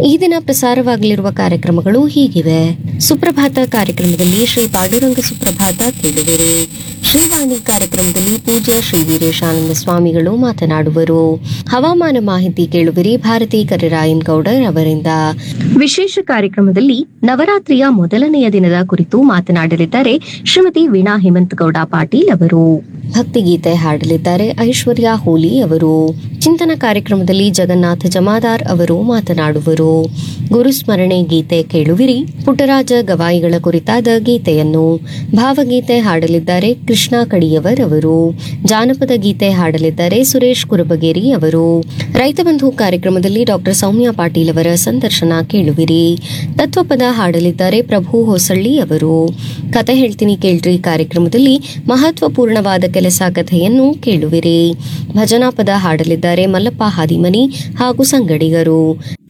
ಈ ದಿನ ಪ್ರಸಾರವಾಗಲಿರುವ ಕಾರ್ಯಕ್ರಮಗಳು ಹೀಗಿವೆ ಸುಪ್ರಭಾತ ಕಾರ್ಯಕ್ರಮದಲ್ಲಿ ಶ್ರೀ ಪಾಂಡುರಂಗ ಸುಪ್ರಭಾತ ಕೇಳುವರು ಶ್ರೀವಾಣಿ ಕಾರ್ಯಕ್ರಮದಲ್ಲಿ ಪೂಜ್ಯ ಶ್ರೀ ವೀರೇಶಾನಂದ ಸ್ವಾಮಿಗಳು ಮಾತನಾಡುವರು ಹವಾಮಾನ ಮಾಹಿತಿ ಕೇಳುವಿರಿ ಭಾರತಿ ಕರಿರಾಯನ್ ಗೌಡರ್ ಅವರಿಂದ ವಿಶೇಷ ಕಾರ್ಯಕ್ರಮದಲ್ಲಿ ನವರಾತ್ರಿಯ ಮೊದಲನೆಯ ದಿನದ ಕುರಿತು ಮಾತನಾಡಲಿದ್ದಾರೆ ಶ್ರೀಮತಿ ವೀಣಾ ಹೇಮಂತಗೌಡ ಪಾಟೀಲ್ ಅವರು ಭಕ್ತಿಗೀತೆ ಹಾಡಲಿದ್ದಾರೆ ಐಶ್ವರ್ಯ ಹೋಲಿ ಅವರು ಚಿಂತನ ಕಾರ್ಯಕ್ರಮದಲ್ಲಿ ಜಗನ್ನಾಥ ಜಮಾದಾರ್ ಅವರು ಮಾತನಾಡುವರು ಗುರುಸ್ಮರಣೆ ಗೀತೆ ಕೇಳುವಿರಿ ಪುಟ್ಟರಾಜ ಗವಾಯಿಗಳ ಕುರಿತಾದ ಗೀತೆಯನ್ನು ಭಾವಗೀತೆ ಹಾಡಲಿದ್ದಾರೆ ಕೃಷ್ಣ ಕಡಿಯವರ್ ಅವರು ಜಾನಪದ ಗೀತೆ ಹಾಡಲಿದ್ದಾರೆ ಸುರೇಶ್ ಕುರುಬಗೇರಿ ಅವರು ರೈತ ಬಂಧು ಕಾರ್ಯಕ್ರಮದಲ್ಲಿ ಡಾಕ್ಟರ್ ಸೌಮ್ಯ ಪಾಟೀಲ್ ಅವರ ಸಂದರ್ಶನ ಕೇಳುವಿರಿ ತತ್ವಪದ ಹಾಡಲಿದ್ದಾರೆ ಪ್ರಭು ಹೊಸಳ್ಳಿ ಅವರು ಕತೆ ಹೇಳ್ತೀನಿ ಕೇಳ್ರಿ ಕಾರ್ಯಕ್ರಮದಲ್ಲಿ ಮಹತ್ವಪೂರ್ಣವಾದ ಕೆಲಸ ಕಥೆಯನ್ನು ಕೇಳುವಿರಿ ಭಜನಾ ಪದ ಹಾಡಲಿದ್ದಾರೆ ಮಲ್ಲಪ್ಪ ಹಾದಿಮನಿ ಹಾಗೂ ಸಂಗಡಿಗರು